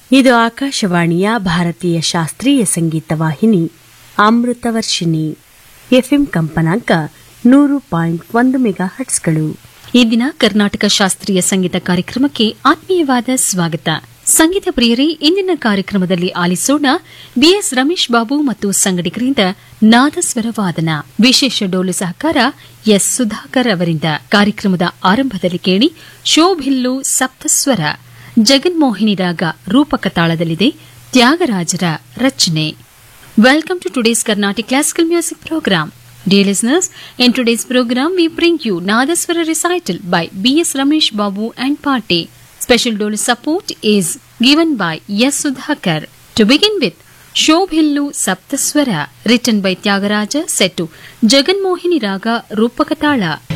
ಇದು ಆಕಾಶವಾಣಿಯ ಭಾರತೀಯ ಶಾಸ್ತ್ರೀಯ ಸಂಗೀತ ವಾಹಿನಿ ಅಮೃತವರ್ಷಿಣಿ ಎಫ್ಎಂ ಕಂಪನಾಂಕ ನೂರು ಪಾಯಿಂಟ್ ಒಂದು ಮೆಗಾ ಹಟ್ಸ್ಗಳು ಈ ದಿನ ಕರ್ನಾಟಕ ಶಾಸ್ತ್ರೀಯ ಸಂಗೀತ ಕಾರ್ಯಕ್ರಮಕ್ಕೆ ಆತ್ಮೀಯವಾದ ಸ್ವಾಗತ ಸಂಗೀತ ಪ್ರಿಯರೇ ಇಂದಿನ ಕಾರ್ಯಕ್ರಮದಲ್ಲಿ ಆಲಿಸೋಣ ಬಿಎಸ್ ರಮೇಶ್ ಬಾಬು ಮತ್ತು ಸಂಗಡಿಗರಿಂದ ನಾದಸ್ವರ ವಾದನ ವಿಶೇಷ ಡೋಲು ಸಹಕಾರ ಎಸ್ ಸುಧಾಕರ್ ಅವರಿಂದ ಕಾರ್ಯಕ್ರಮದ ಆರಂಭದಲ್ಲಿ ಕೇಳಿ ಶೋಭಿಲ್ಲು ಸಪ್ತಸ್ವರ ಜಗನ್ಮೋಹಿನಿ ರಾಗ ರೂಪಕ ತಾಳದಲ್ಲಿದೆ ತ್ಯಾಗರಾಜರ ರಚನೆ Welcome to today's Carnatic Classical Music Program. Dear listeners, in today's program we bring you Nadaswara recital by B.S. Ramesh Babu and Party. Special dole support is given by S. Sudhakar. To begin with, Shobhillu Saptaswara, written by Tyagaraja, set to Jaganmohini Raga Rupakatala.